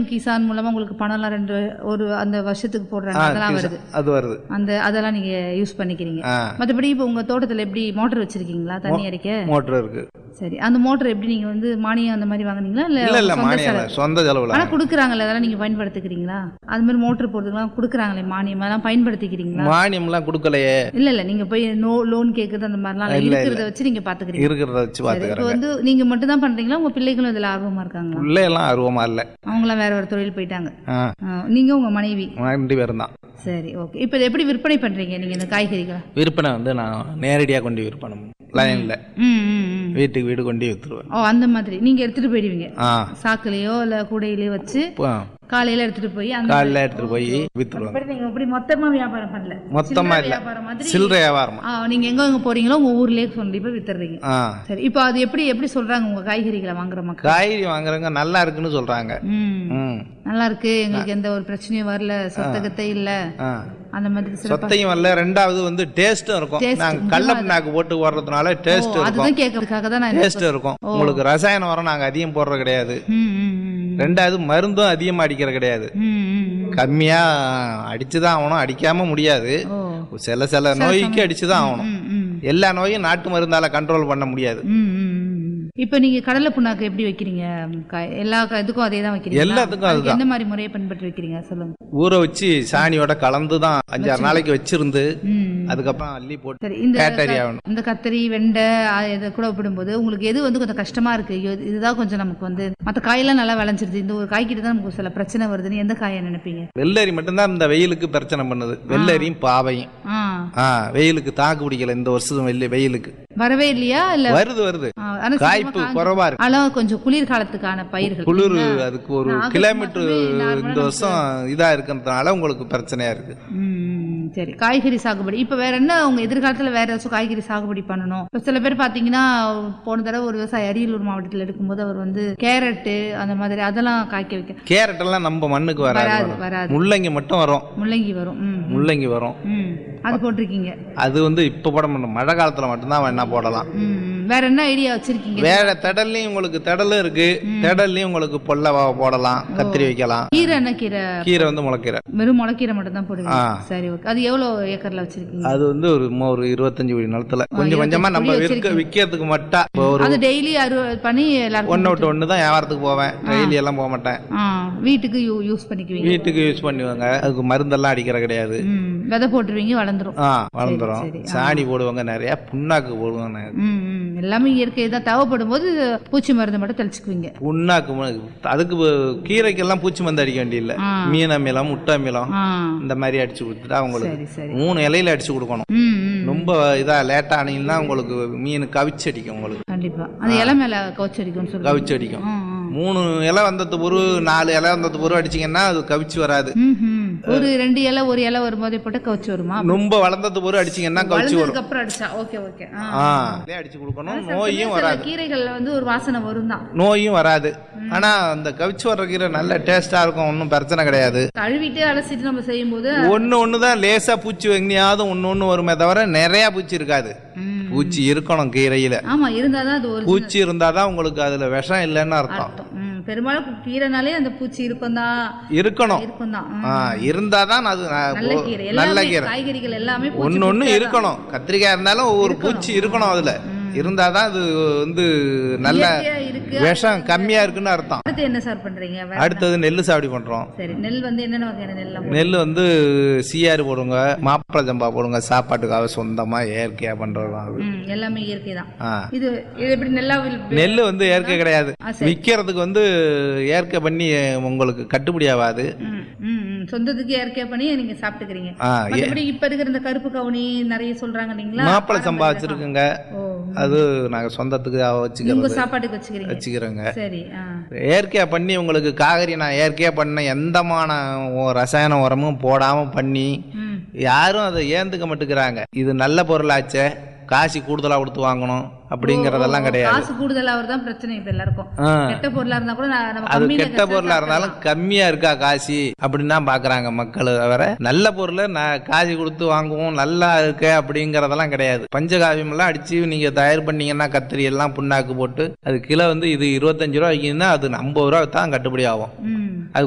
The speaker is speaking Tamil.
கிசான் மூலமா உங்களுக்கு பணம்லாம் ரெண்டு ஒரு அந்த வருஷத்துக்கு போடுறாங்க ஆ, அதெல்லாம் கிசா- வருது அது வருது அந்த அதெல்லாம் நீங்க யூஸ் பண்ணிக்கிறீங்க ஆ மற்றபடி இப்போ உங்க தோட்டத்துல எப்படி மோட்டர் வச்சிருக்கீங்களா தண்ணி அடிக்க மோட்டர் இருக்கு சரி அந்த மோட்டர் எப்படி நீங்க வந்து மானியம் அந்த மாதிரி வாங்குனீங்களா இல்ல இல்ல இல்ல சொந்த மானியம் செலவு? இல்ல, சொந்த செலவுல ஆனா குடுக்குறாங்கல்ல அதெல்லாம் நீங்க பயன்படுத்திக்கிறீங்களா அது மாதிரி மோட்டர் போடுறதுலாம் குடுக்குறாங்களே மானியம் அதெல்லாம் பயன்படுத்திக்கிறீங்களா மானியம்லாம் கொடுக்கலையே இல்ல இல்ல நீங்க போய் நோ லோன் கேக்குறது அந்த மாதிரிலாம் இல்ல. இல்ல, இருக்கிறத வச்சு நீங்க பாத்துக்கிறீங்க இருக்கிறத வச்சு சரி இப்போ பாத்துக்கிறேங்க வந்து நீங்க மட்டும் தான் பண்றீங்களா உங்க பிள்ளைகளும் இதுல ஆர்வமா இருக்காங்களா பிள்ளையெல்லாம் அருவமா இல்ல அவங்களாம் வேற ஒரு தொழில் போயிட்டாங்க ஆ ஆ, நீங்க உங்க மனைவி ரெண்டு பேரும் தான் சரி ஓகே இப்போ இதை எப்படி விற்பனை பண்றீங்க நீங்க இந்த காய்கறிகளை விற்பனை வந்து நான் நேரடியாக கொண்டு விற்பனை லைனில் ம் ம் ம் வீட்டுக்கு வீடு கொண்டு விற்றுருவேன் ஓ அந்த மாதிரி நீங்க எடுத்துட்டு போயிடுவீங்க ஆ சாக்குலயோ இல்ல கூடையிலயோ வச்சு இப்போ காலையில எடுத்துட்டு போய் அந்த காலையில் எடுத்துகிட்டு போய் விற்றுருவாங்க மாதிரி நீங்க எப்படி மொத்தமா வியாபாரம் பண்ணல மொத்தமா சில்லறை இல்ல வியாபாரம் மாதிரி சில்லறை வியாபாரமா ஆ, நீங்க எங்க எங்க போறீங்களோ உங்க ஊர்லயே கண்டிப்பா வித்துறீங்க ஆ சரி இப்போ அது எப்படி எப்படி சொல்றாங்க உங்க காய்கறிகளை வாங்குற மக்கள் காய்கறி வாங்குறவங்க நல்லா இருக்குன்னு சொல்றாங்க ம் ம் நல்லா இருக்கு எங்களுக்கு எந்த ஒரு பிரச்சனையும் வரல சொத்தகத்தை இல்ல ஆ அந்த மாதிரி சில சொத்தையும் வரல ரெண்டாவது வந்து டேஸ்ட்டும் இருக்கும் Taste, நாங்கள் கடல புண்ணாக்கு போட்டு போடுறதுனால டேஸ்ட் இருக்கும் அதுதான் கேட்கறதுக்காக தான் நான் டேஸ்ட் இருக்கும் உங்களுக்கு ரசாயன உரம் நாங்கள் அதிகம் போடுறது கிடையாது ம், ம், ம். ரெண்டாவது மருந்தும் அதிகமாக அடிக்கிறது கிடையாது ம், ம், ம். கம்மியா அடிச்சு தான் ஆகணும் அடிக்காம முடியாது ஓ சில சில நோய்க்கு அடிச்சு தான் ஆகணும் ம், ம். எல்லா நோயும் நாட்டு மருந்தால கண்ட்ரோல் பண்ண முடியாது ம், ம், ம். இப்போ நீங்க கடலை புண்ணாக்கு எப்படி வைக்கிறீங்க காய்- எல்லா கா- இதுக்கும் அதே தான் வைக்கிறீங்க எல்லாத்துக்கும் அதுதான். எந்த மாதிரி முறையை பின்பற்றி வைக்கிறீங்க சொல்லுங்க ஊற வச்சு சாணியோட கலந்து தான் அஞ்சாறு நாளைக்கு வச்சிருந்து ம். அதுக்கப்புறம் அள்ளி போட்டு சரி இந்த கேட்டரி ஆகணும் இந்த கத்திரி வெண்டை அ- இதை கூட ஒப்பிடும்போது உங்களுக்கு எது வந்து கொஞ்சம் கஷ்டமா இருக்கு ஐயோ இதுதான் கொஞ்சம் நமக்கு வந்து மற்ற காயெல்லாம் நல்லா விளைஞ்சிருது இந்த ஒரு காய்கிட்ட தான் நமக்கு சில பிரச்சனை வருதுன்னு எந்த காயை நினைப்பீங்க வெள்ளரி மட்டும்தான் இந்த வெயிலுக்கு பிரச்சனை பண்ணுது வெள்ளரியும் பாவையும் ஆ ஆ வெயிலுக்கு தாக்கு பிடிக்கல இந்த வருஷம் வெள்ளி வெயிலுக்கு வரவே இல்லையா இல்ல வருது வருது ஆ, ஆனா சீக்கிரமா காய்ப்பு காஞ்சு- குறைவா இருக்கு ஆனா கொஞ்சம் குளிர்காலத்துக்கான பயிர்கள் குளிர் அதுக்கு ஒரு ஆகஸ்ட் கிலோமீட்டர் மாசமே normal இந்த வருஷம் இதா இருக்கிறதுனால உங்களுக்கு பிரச்சனையா இருக்கு ம், ம், சரி காய்கறி சாகுபடி இப்ப வேற என்ன உங்க எதிர்காலத்துல வேற ஏதாச்சும் காய்கறி சாகுபடி பண்ணணும் இப்ப சில பேர் பாத்தீங்கன்னா போன தடவை ஒரு விவசாயி அரியலூர் மாவட்டத்துல எடுக்கும்போது அவர் வந்து கேரட்டு அந்த மாதிரி அதெல்லாம் காய்க்க வைக்க கேரட் எல்லாம் நம்ம மண்ணுக்கு வராது வராது வரும். வராது முள்ளங்கி மட்டும் வரும் முள்ளங்கி வரும் ம் முள்ளங்கி வரும் ம் அது போட்டிருக்கீங்க அது வந்து இப்ப போட முடியும் மழை காலத்துல மட்டும்தான் வேணா போடலாம் ம் ம். வேற என்ன ஐடியா வச்சிருக்கீங்க வேற திடல்லையும் உங்களுக்கு திடலும் இருக்கு திடல்லையும் உங்களுக்கு பொல்ல வ- போடலாம் கத்திரி வைக்கலாம் கீரை என்ன கீரை கீரை வந்து முளைக்கீரை வெறும் முளைக்கீரை மட்டும் தான் போடுவீங்க ஆ. சரி ஓகே அது எவ்வளவு ஏக்கர்ல வச்சிருக்கீங்க அது வந்து ஒரு மோ- ஒரு இருபத்தஞ்சு கோடி நிலத்துல கொஞ்சம் கொஞ்சமா நம்ம கோடி விற்க விற்கிறதுக்கு மட்டும் இப்போ ஒரு அது டெய்லி அறுவடை பண்ணி எல்லாருக்கும் ஒன்று விட்டு ஒன்று தான் வியாபாரத்துக்கு போவேன் டெய்லி எல்லாம் போக மாட்டேன் ஆ வீட்டுக்கு யூ- யூஸ் பண்ணிக்குவீங்க வீட்டுக்கு யூஸ் பண்ணுவாங்க அதுக்கு மருந்தெல்லாம் அடிக்கிற கிடையாது ம் விதை போட்டுருவீங்க வளர்ந்துரும் ஆ வளர்ந்துரும் சரி, சாணி போடுவாங்க நிறைய புண்ணாக்கு போடுவாங்க ம் ம் எல்லாமே இயற்கை தான் தேவைப்படும் போது பூச்சி மருந்து மட்டும் தெளிச்சுக்குவீங்க புண்ணாக்கு மு- அதுக்கு வ- கீரைக்கெல்லாம் பூச்சி மருந்து அடிக்க வேண்டியதில்லை ஆ. மீன் அமிலம் முட்டை அமிலம் ஆ இந்த மாதிரி அடிச்சு கொடுத்துட்டா அவங்களுக்கு சரி சரி மூணு இலையில அடிச்சு கொடுக்கணும் ம் ம் ரொம்ப இதா லேட்டா ஆனீங்கன்னா உங்களுக்கு மீன் கவிச்சு அடிக்கும் உங்களுக்கு கண்டிப்பா அந்த இலை மேல கவுச்சடிக்கும்னு சொல்லுவாங்க கவிச்சு அடிக்கும் ம், ம். மூணு இலை வந்தது பொரு நாலு இலை வந்தது பொரு அடிச்சீங்கன்னா அது கவிச்சு வராது ம், ம். ஒரு ரெண்டு இலை ஒரு இலை வரும்போதே போட்டு கவுச்சு வருமா ரொம்ப வளர்ந்தது பொரு அடிச்சீங்கன்னா கவிச்சு வரும் வளர்ந்ததுக்கு அப்புறம் அடிச்சா ஓகே ஓகே ஆ இதே அடிச்சு கொடுக்கணும் நோயும் சில வராது கீரைகள்ல வந்து ஒரு வாசனை வரும் தான் நோயும் வராது ஆனா அந்த கவிச்சு வர்ற கீரை நல்ல டேஸ்டா இருக்கும் ஒன்றும் பிரச்சனை கிடையாது கழுவிட்டு அலசிட்டு நம்ம செய்யும்போது ஒண்ணு ஒன்று தான் லேசா பூச்சி எங்கேயாவது ஒன்று ஒன்று வருமே தவிர நிறைய பூச்சி இருக்காது ம். பூச்சி இருக்கணும் கீரையில ஆமா இருந்தாதான் அது ஒரு பூச்சி இருந்தாதான் உங்களுக்கு அதுல விஷம் இல்லைன்னு அர்த்தம் அர்த்தம் ம், பெரும்பாலும் கீரைனாலே அந்த பூச்சி இருக்கும் தான் இருக்கணும் இருக்கும் தான் ஆ இருந்தாதான் அது ந- நல்ல ஓ- கீரை நல்ல எல்லாமே கீரை காய்கறிகள் எல்லாமே பூச்சி ஒன்னு ஒண்ணு இருக்கணும் கத்திரிக்காய் இருந்தாலும் ஒவ்வொரு பூச்சி இருக்கணும் அதுல இருந்தாதான் அது வந்து நல்ல இயற்கையா இருக்கு விஷம் கம்மியா இருக்குன்னு அர்த்தம் அடுத்து என்ன சார் பண்றீங்க வேற? அடுத்தது நெல் சாவடி பண்றோம் சரி நெல் வந்து என்னென்ன வகையான நெல்லாம் நெல் வந்து சிஆர் போடுங்க மாப்பிள ஜம்பா போடுங்க சாப்பாட்டுக்காக சொந்தமா இயற்கையா பண்றது தான் அது ம், எல்லாமே இயற்கை தான் ஆ. இது இது எப்படி நெல்லா வில்- நெல் வந்து இயற்கை கிடையாது ஆ, சரி. விற்கிறதுக்கு வந்து இயற்கை பண்ணி உங்களுக்கு கட்டுப்படி ஆகாது ம், ம், ம். சொந்தத்துக்கு இயற்கை பண்ணி நீங்க சாப்பிட்டுக்கிறீங்க ஆ, மற்றபடி இப்ப இருக்கிற இந்த கருப்பு கவுனி நிறைய சொல்றாங்க இல்லைங்களா மாப்பிள சம்பா வச்சிருக்குங்க ஓ அது நாங்க சொந்தத்துக்கு உங்க வச்சுக்கிறது சாப்பாட்டுக்கு வச்சுக்கிறீங்க வச்சுக்கிறோங்க சரி ஆ இயற்கையா பண்ணி உங்களுக்கு காய்கறி நான் இயற்கையா பண்ண எந்தமான ஒ- ரசாயன உரமும் போடாம பண்ணி ம் யாரும் அதை ஏந்துக்க மாட்டேங்கிறாங்க இது நல்ல பொருளாச்சே காசு கூடுதலா கொடுத்து வாங்கணும் அப்படிங்கறதெல்லாம் கிடையாது காசு கூடுதலா தான் பிரச்சனை இப்ப எல்லாருக்கும் ஆ. கெட்ட பொருளா இருந்தா கூட நான் நம்ம அது கம்மியில கெட்ட கிடைச்சா பொருளா இருந்தாலும் கம்மியா இருக்கா காசு அப்படின்னு தான் பாக்குறாங்க மக்கள் தவிர நல்ல பொருளை நான் காசு கொடுத்து வாங்குவோம் நல்லா இருக்கு அப்படிங்கறதெல்லாம் கிடையாது பஞ்சகாவியம் எல்லாம் அடிச்சு நீங்க தயார் பண்ணீங்கன்னா கத்திரி எல்லாம் புண்ணாக்கு போட்டு அது கிலோ வந்து இது இருபத்தஞ்சு ரூபா விற்கிதுன்னா அது ஐம்பது ரூபா தான் கட்டுப்படி ஆகும் ம் அது